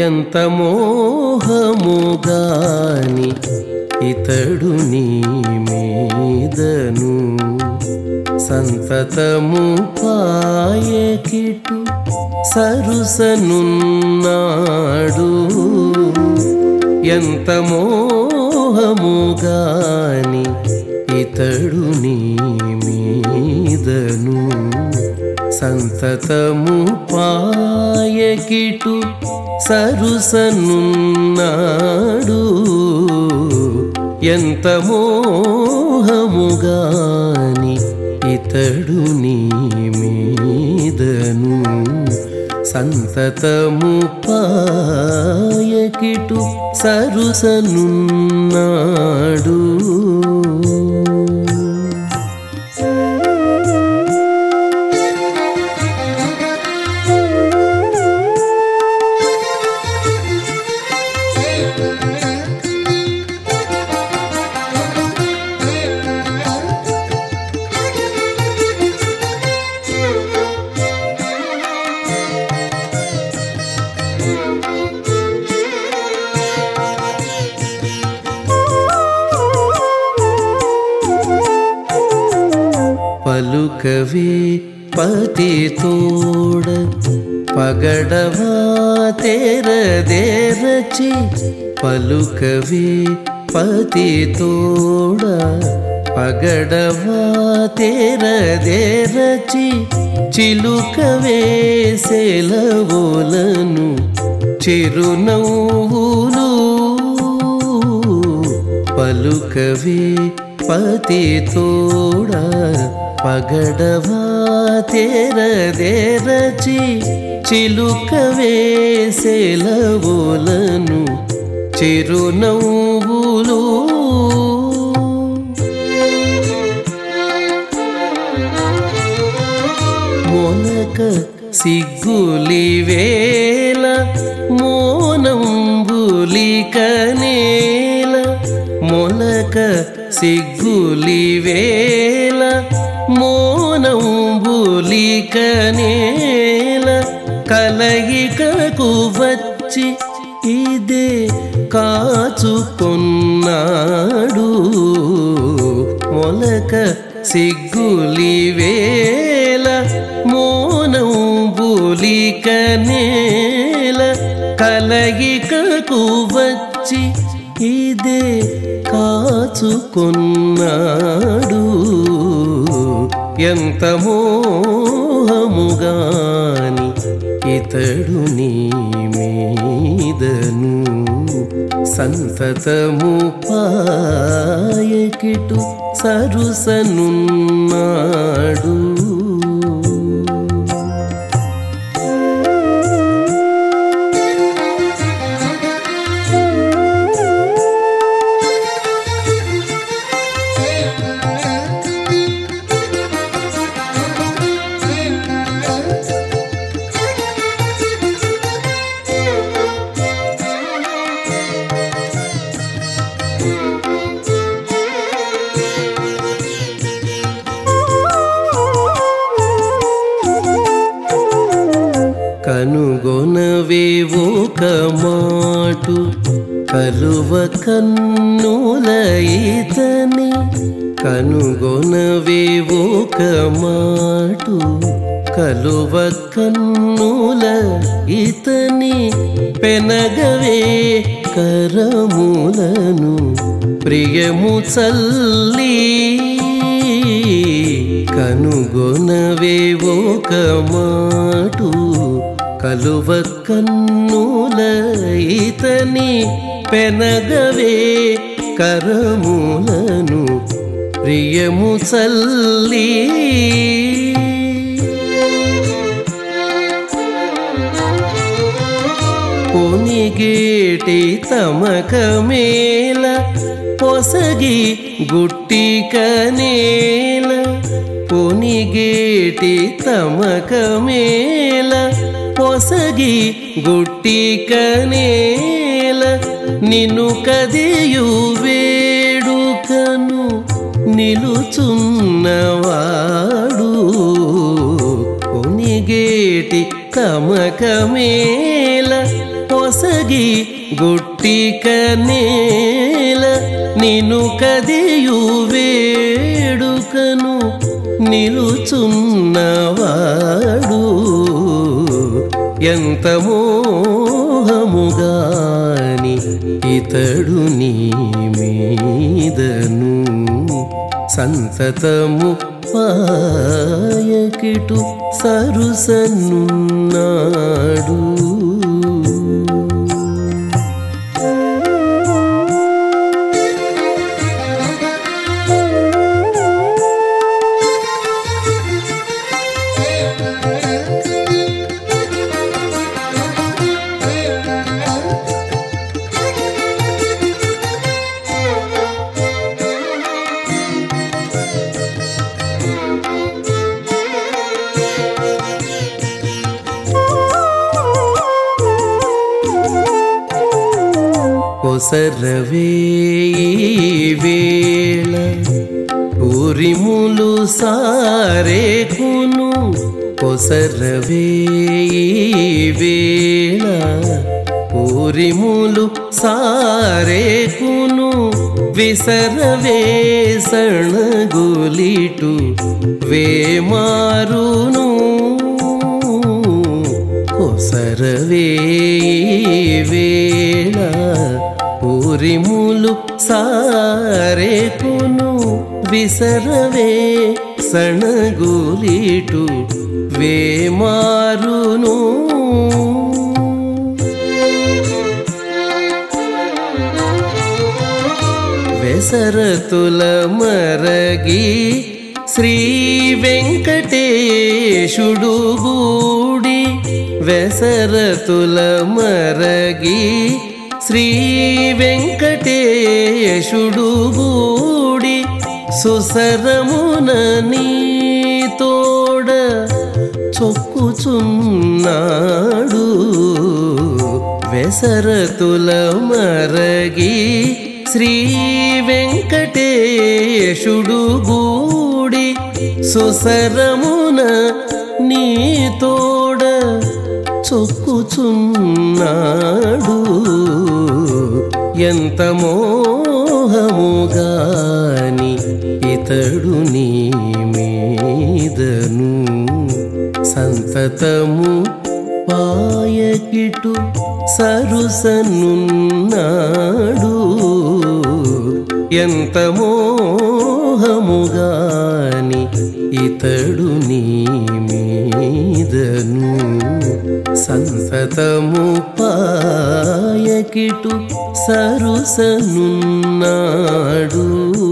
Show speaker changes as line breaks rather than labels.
ఎంత మోహముగాని ఇతడు నీ మీదను సంతతము పాయకిటు సరుసనున్నాడు ఎంత మోహముగాని ఇతడు నీ మీదను సంతతము పాయకిటు సరుసనున్నాడు ఎంత మోహముగాని ఇతడు నీ మీదను సంతతము పాయకిటు సరుసనున్నాడు పలుకవే పతి తోడ పగడవా తెరదేరచి పలుకవే పతి తోడ పగడవా తెరదేరచి చిలుకవే సెలవులను చిరునవ్వులు పలుకవే పతి తోడ పగడవా తెరదేరచి చిలుకవే సెలవులను చిరునవ్వులు మొలక సిగ్గులి వేల మోనంబులిక నేల మొలక సిగ్గులి వేల మోనంబులిక నేల కలయికకు వచ్చి ఇదే కాచుకొన్నాడు మొలక సిగ్గులి వేల మోనంబులిక నేల కలయికకు వచ్చి ఇదే కాచుకొన్నాడు ఎంత మోహముగాని ఇతడు నీ మీదను సంతతము పాయకిటు సరుసనున్నాడు కనుగొనవే ఒక మాటు కలువ కన్నుల ఈతని కనుగొనవే ఒక మాటు కలువ కన్నుల ఇతని పెనగవే కరములను ప్రియము చల్లి కనుగొనవే ఒక మాటు కలువ కన్నుల ఇతని పెనగవే కరములను ప్రియము చల్లి పొనిగేటి తమకమేల పొసగి గుట్టిక నేల పొనిగేటి తమకమేల పొసగి గుట్టిక నేల నిన్ను కదియు వేడుకను నిలుచున్నవాడు కొనిగేటి తమకమేల పొస పొసగి గుట్టిక నేల నిను కదియు వేడుకను నిలుచున్నవాడు ఎంత మోహముగాని ఇతడు నీ మీదను సంతతము పాయకిటు సరుసన్నున్నాడు కొసరవే వేళ ఊరిములు సారేకును కొసరవే వేళ ఊరిములు సారేకును విసరవే సణగులిటు వేమారును కొసరవే వేళ ఊరిములు సారేకును విసరవే సణగులిటు వేమారును వెసరతుల మరగి శ్రీ వెంకటేశుడు గూడి వెసరతుల మరగి శ్రీ వెంకటేశుడు గూడి సుసరమున నీ తోడ చొక్కుచున్నాడు వెసరతుల మరగి శ్రీ వెంకటేశుడు గూడి సుసరమున నీ తోడ చొక్కుచున్నాడు ఎంత మోహముగాని ఇతడు నీ మీదను సంతతము పాయకిటు సరుసనున్నాడు ఎంత మోహముగాని ఇతడు నీ మీదను సంతతము పాయకిటు సరుసనున్నాడు